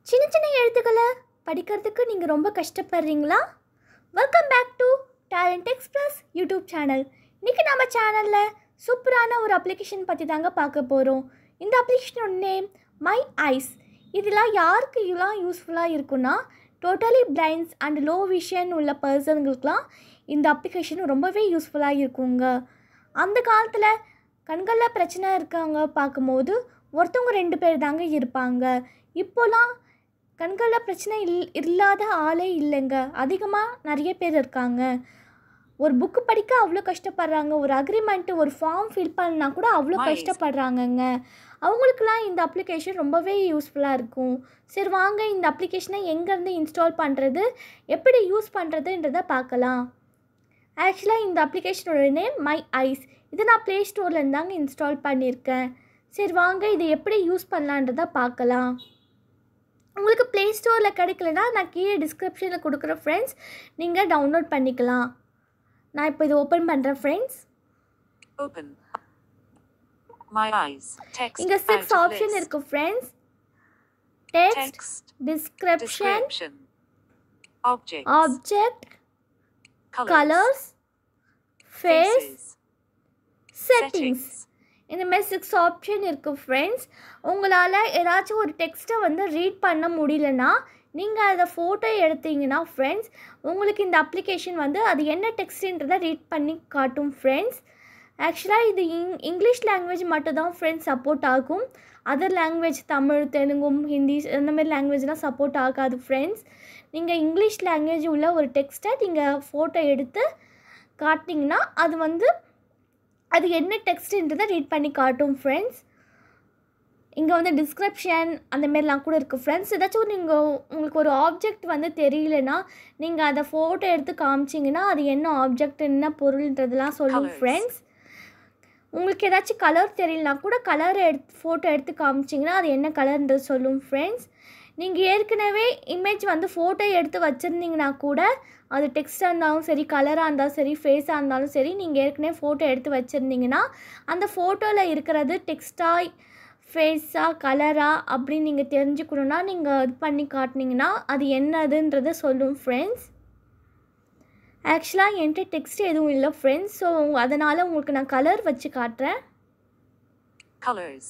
சின்ன சின்ன எழுத்துக்களை படிக்கிறதுக்கு நீங்கள் ரொம்ப கஷ்டப்படுறீங்களா welcome back to talent express YouTube channel இன்றைக்கி நம்ம சேனலில் சூப்பரான ஒரு அப்ளிகேஷன் பற்றி தாங்க பார்க்க போகிறோம் இந்த அப்ளிகேஷனோட நேம் மை ஐஸ் இதெல்லாம் யாருக்கு இதெல்லாம் யூஸ்ஃபுல்லாக இருக்குன்னா totally blinds and low vision உள்ள பர்சனுங்களுக்குலாம் இந்த அப்ளிகேஷன் ரொம்பவே யூஸ்ஃபுல்லாக இருக்குங்க அந்த காலத்தில் கண்களில் பிரச்சனை இருக்காங்க பார்க்கும்போது ஒருத்தவங்க ரெண்டு பேர் தாங்க இருப்பாங்க இப்போலாம் கண்களில் பிரச்சனை இல் இல்லாத ஆளே இல்லைங்க அதிகமாக நிறைய பேர் இருக்காங்க ஒரு புக்கு படிக்க அவ்வளோ கஷ்டப்படுறாங்க ஒரு அக்ரிமெண்ட்டு ஒரு ஃபார்ம் ஃபில் பண்ணா கூட அவ்வளோ Nice. கஷ்டப்படுறாங்கங்க அவங்களுக்குலாம் இந்த அப்ளிகேஷன் ரொம்பவே யூஸ்ஃபுல்லாக இருக்கும் சரி வாங்க இந்த அப்ளிகேஷனை எங்கேருந்து இன்ஸ்டால் பண்ணுறது எப்படி யூஸ் பண்ணுறதுன்றதை பார்க்கலாம் ஆக்சுவலாக இந்த அப்ளிகேஷனோட நேம் மை ஐஸ் இது நான் ப்ளே ஸ்டோர்லேருந்து தாங்க இன்ஸ்டால் பண்ணியிருக்கேன் சரி வாங்க இதை எப்படி யூஸ் பண்ணலான்றதை பார்க்கலாம் உங்களுக்கு ப்ளே ஸ்டோரில் கிடைக்கலனா நான் கீழே டிஸ்கிரிப்ஷனில் கொடுக்குற ஃப்ரெண்ட்ஸ் நீங்கள் டவுன்லோட் பண்ணிக்கலாம் நான் இப்போ இது ஓப்பன் பண்ணுறேன் friends Open. My eyes. Text. இங்கே out six of option list. இருக்குது friends text Text. Description Description. Objects. Object Colors. Colours face Faces. Settings இந்த மாதிரி சிக்ஸ் ஆப்ஷன் இருக்குது ஃப்ரெண்ட்ஸ் உங்களால் ஏதாச்சும் ஒரு டெக்ஸ்ட்டை வந்து ரீட் பண்ண முடியலன்னா நீங்கள் அதை ஃபோட்டோ எடுத்தீங்கன்னா ஃப்ரெண்ட்ஸ் உங்களுக்கு இந்த அப்ளிகேஷன் வந்து அது என்ன டெக்ஸ்ட்டுன்றதை ரீட் பண்ணி காட்டும் ஃப்ரெண்ட்ஸ் ஆக்சுவலாக இது இங் இங்கிலீஷ் லாங்குவேஜ் மட்டும் தான் ஃப்ரெண்ட்ஸ் சப்போர்ட் ஆகும் அதர் லாங்குவேஜ் தமிழ் தெலுங்கும் ஹிந்தி இந்த மாதிரி லாங்குவேஜ்லாம் சப்போர்ட் ஆகாது ஃப்ரெண்ட்ஸ் நீங்கள் இங்கிலீஷ் லாங்குவேஜ் உள்ள ஒரு டெக்ஸ்ட்டை நீங்கள் ஃபோட்டோ எடுத்து காட்டினீங்கன்னா அது வந்து அது என்ன டெக்ஸ்ட்டுன்றதை ரீட் பண்ணி காட்டும் ஃப்ரெண்ட்ஸ் இங்கே வந்து டிஸ்கிரிப்ஷன் அந்த மாதிரிலாம் கூட இருக்குது ஃப்ரெண்ட்ஸ் ஏதாச்சும் நீங்கள் உங்களுக்கு ஒரு ஆப்ஜெக்ட் வந்து தெரியலனா நீங்கள் அதை ஃபோட்டோ எடுத்து காமிச்சிங்கன்னா அது என்ன ஆப்ஜெக்ட் என்ன பொருள்ன்றதெல்லாம் சொல்லும் Colours. ஃப்ரெண்ட்ஸ் உங்களுக்கு ஏதாச்சும் கலர் தெரியலனா கூட கலர் எடுத்து ஃபோட்டோ எடுத்து காமிச்சிங்கன்னா அது என்ன கலர்ன்றது சொல்லும் ஃப்ரெண்ட்ஸ் நீங்கள் ஏற்கனவே இமேஜ் வந்து ஃபோட்டோ எடுத்து வச்சுருந்தீங்கன்னா கூட அது டெக்ஸ்ட்டாக இருந்தாலும் சரி கலராக இருந்தாலும் சரி ஃபேஸாக இருந்தாலும் சரி நீங்கள் ஏற்கனவே ஃபோட்டோ எடுத்து வச்சுருந்தீங்கன்னா அந்த ஃபோட்டோவில் இருக்கிறது டெக்ஸ்டாக ஃபேஸாக கலராக அப்படின்னு நீங்கள் தெரிஞ்சுக்கணுன்னா நீங்கள் இது பண்ணி காட்டினீங்கன்னா அது என்னதுன்றதை சொல்லும் ஃப்ரெண்ட்ஸ் ஆக்சுவலாக என்கிட்ட டெக்ஸ்ட் எதுவும் இல்லை ஃப்ரெண்ட்ஸ் ஸோ அதனால் உங்களுக்கு நான் கலர் வச்சு காட்டுறேன் Colors.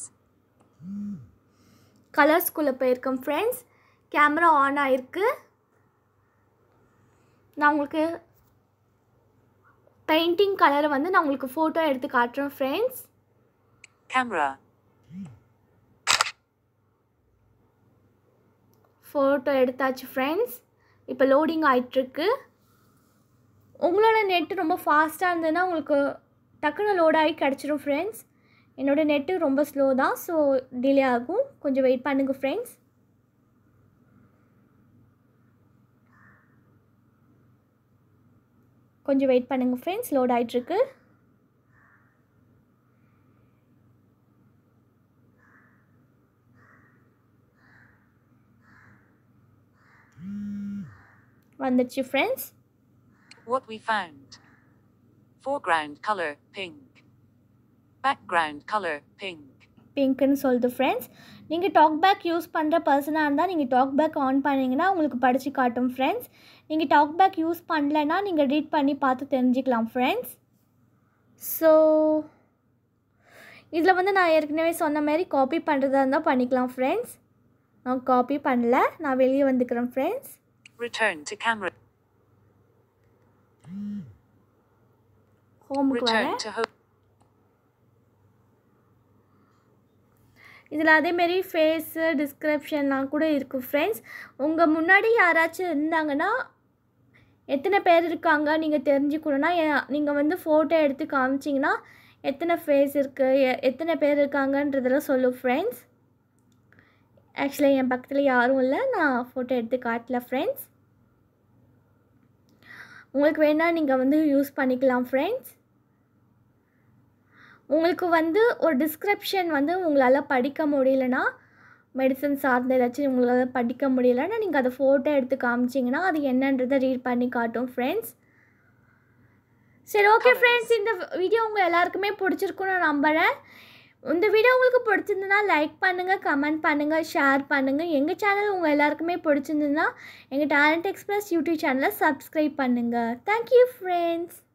கலர்ஸ்குள்ளே போயிருக்கேன் ஃப்ரெண்ட்ஸ் கேமரா ஆன் ஆயிருக்கு நான் உங்களுக்கு பெயிண்டிங் கலரை வந்து நான் உங்களுக்கு ஃபோட்டோ எடுத்து காட்டுறேன் ஃப்ரெண்ட்ஸ் Camera. ஃபோட்டோ எடுத்தாச்சு ஃப்ரெண்ட்ஸ் இப்போ லோடிங் ஆயிட்டுருக்கு உங்களோட நெட்டு ரொம்ப ஃபாஸ்ட்டாக இருந்ததுன்னா உங்களுக்கு டக்குன்னு லோட் ஆகி கிடச்சிரும் ஃப்ரெண்ட்ஸ் என்னோடய நெட்டு ரொம்ப ஸ்லோ தான் ஸோ டிலே ஆகும் கொஞ்சம் வெயிட் பண்ணுங்கள் ஃப்ரெண்ட்ஸ் கொஞ்சம் வெயிட் பண்ணுங்கள் ஃப்ரெண்ட்ஸ் லோட் ஆகிட்டுருக்கு வந்துடுச்சு friends What we found. Foreground color pink. Background color pink. பிங்க்குன்னு சொல்லுது ஃப்ரெண்ட்ஸ் நீங்கள் டாக் பேக் யூஸ் பண்ணுற பர்சனாக இருந்தால் நீங்கள் டாக் பேக் ஆன் பண்ணிங்கன்னா உங்களுக்கு படித்து காட்டும் ஃப்ரெண்ட்ஸ் நீங்கள் டாக் பேக் யூஸ் பண்ணலைன்னா நீங்கள் ரீட் பண்ணி பார்த்து தெரிஞ்சுக்கலாம் ஃப்ரெண்ட்ஸ் ஸோ இதில் வந்து நான் ஏற்கனவே சொன்ன மாதிரி காப்பி பண்ணுறதா இருந்தால் பண்ணிக்கலாம் ஃப்ரெண்ட்ஸ் நான் காப்பி பண்ணல நான் வெளியே வந்துக்கிறேன் ஃப்ரெண்ட்ஸ் Return to camera. ஹோமுக்கு வரேன் Return to home. இதில் அதேமாரி ஃபேஸு டிஸ்கிரிப்ஷன்லாம் கூட இருக்குது ஃப்ரெண்ட்ஸ் உங்கள் முன்னாடி யாராச்சும் இருந்தாங்கன்னா எத்தனை பேர் இருக்காங்க நீங்கள் தெரிஞ்சுக்கணுன்னா நீங்கள் வந்து ஃபோட்டோ எடுத்து காமிச்சிங்கன்னா எத்தனை ஃபேஸ் இருக்குது எத்தனை பேர் இருக்காங்கன்றதெல்லாம் சொல்லும் ஃப்ரெண்ட்ஸ் ஆக்சுவலாக என் பக்கத்தில் யாரும் இல்லை நான் ஃபோட்டோ எடுத்து காட்டல ஃப்ரெண்ட்ஸ் உங்களுக்கு வேணால் நீங்கள் வந்து யூஸ் பண்ணிக்கலாம் ஃப்ரெண்ட்ஸ் உங்களுக்கு வந்து ஒரு டிஸ்கிரிப்ஷன் வந்து உங்களால் படிக்க முடியலனா மெடிசன் சார்ந்த ஏதாச்சும் உங்களால் படிக்க முடியலன்னா நீங்கள் அதை ஃபோட்டோ எடுத்து காமிச்சிங்கன்னா அது என்னன்றதை ரீட் பண்ணி காட்டும் ஃப்ரெண்ட்ஸ் சரி ஓகே Colours. ஃப்ரெண்ட்ஸ் இந்த வீடியோ உங்கள் எல்லாருக்குமே பிடிச்சிருக்குன்னு நான் நம்புகிறேன் இந்த வீடியோ உங்களுக்கு பிடிச்சிருந்ததுன்னா லைக் பண்ணுங்கள் கமெண்ட் பண்ணுங்கள் ஷேர் பண்ணுங்கள் எங்கள் சேனல் உங்கள் எல்லாருக்குமே பிடிச்சிருந்ததுன்னா எங்கள் டேலண்ட் எக்ஸ்பிரஸ் யூடியூப் சேனலை சப்ஸ்கிரைப் பண்ணுங்கள் தேங்க்யூ ஃப்ரெண்ட்ஸ்